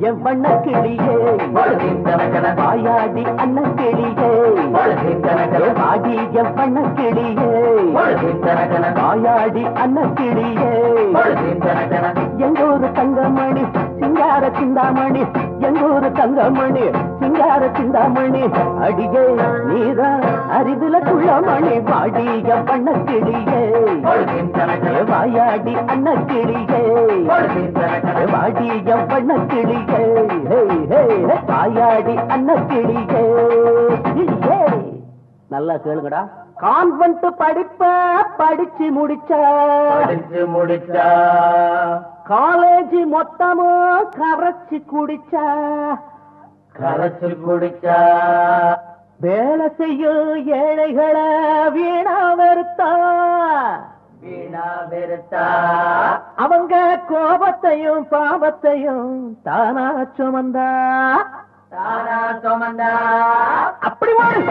என் வண்ண கிளியே வாயாடி அன்ன கிளியே வாடி என் வண்ண கிளியே வாயாடி அன்ன கிளியே எங்கூரு தங்கமணி சிங்கார சிந்தாமணி எங்கூரு தங்கமணி சிங்கார சிந்தாமணி அடியே நீரா அரிதுல குள்ளமணி வாடிய பண்ண கிளியே வாயாடி அன்ன கிளியே வாடிய பண்ண கிளியே ஹே, ஹே, ஹே, வாயாடி அன்ன கிளியே கிளியே. நல்லா கேளுங்கடா கான்வென்ட் படிப்ப படிச்சு முடிச்சா முடிச்சா காலேஜ் மொத்தமும் கரைச்சு குடிச்சா கரைச்சு குடிச்சா வேலை செய்யும் ஏழைகளை வீணா வெறுத்தா வீணா வெறுத்தா அவங்க கோபத்தையும் பாவத்தையும் தானா சுமந்தா தானா சுமந்தா அப்படி வாடு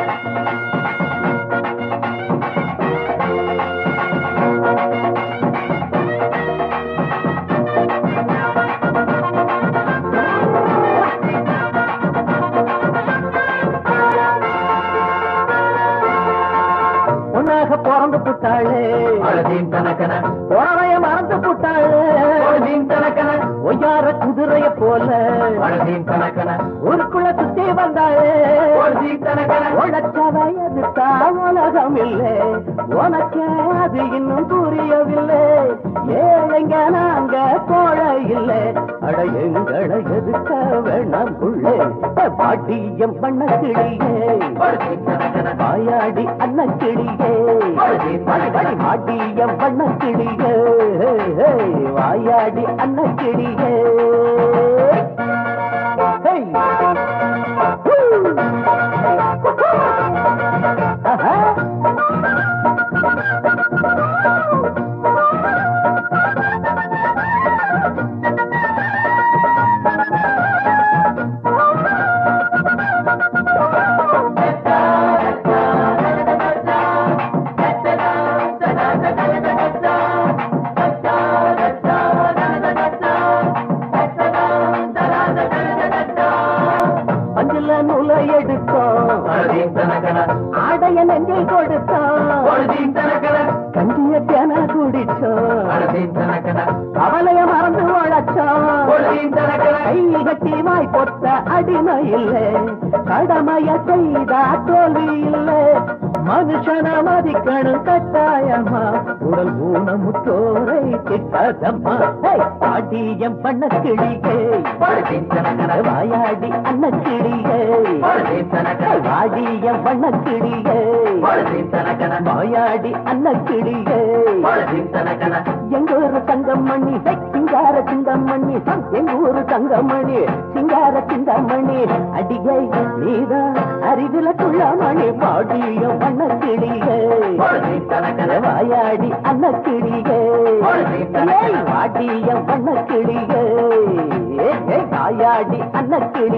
ஒன்னாக பிறந்து புட்டாளே அழுதீன் தனக்கன உறவைய மறந்து புட்டாளே அழுதீன் தனக்கன ஒய்யார குதிரைய போல அழுதீன் தனக்கன ஊருக்குள்ள சுத்தி வந்தாளே அழுதீன் தனக்கன உழைச்ச வயது தான் உலகம் இல்லை உனக்கு அது இன்னும் புரியவில்லை ஏழைங்க நாங்க கோழ இல்லை அட எங்களை எதுக்க வேணாம் உள்ளே பாட்டியம் பண்ண கிளியே அழுதீன் தனக்கன வாயாடி அன்ன கிளியே மாட்டியம் பண்ண கிளியே வாயாடி அன்ன கிளியே Hey! Woo! ஆஹா! பஞ்சில நூலை எடுத்தோம் அழுதீன் தனக்கன ஆடைய நெஞ்சில் கொடுத்தோம் அழுதீன் தனக்கன கஞ்சிய தேன குடிச்சோம் அழுதீன் தனக்கன கவலைய மறந்து உழைச்சோம் அழுதீன் தனக்கன கை கட்டி வாய் பொத்த அடிமை இல்லை கடமைய செய்தா தோல்வி இல்லை மனுஷன மதிக்கணும் கட்டாயமா உடல் ஊனமுற்றோரை திட்டதம்மா பாட்டியம் பண்ண கிளியே அழுதீன் தனக்கன வாயாடி அன்ன கிளியே அழுதீன் தனக்கன வாடியம் பண்ண கிளியே அழுதீன் தனக்கன வாயாடி அன்ன கிளியே அழுதீன் தனக்கன எங்க ஊரு தங்கமணி சிங்கார சிங்கமணி எங்க ஊரு தங்கமணி சிங்கார சிங்கமணி அடிகை நீதா அருகில துள்ளமணி பாடிய வண்ண கிளியே அழுதீன் தனக்கன வாயாடி அன்ன கிளியே ஏய், வாடிய வண்ண கிளியே ஏய், ஏய், வாயாடி அன்ன கிளி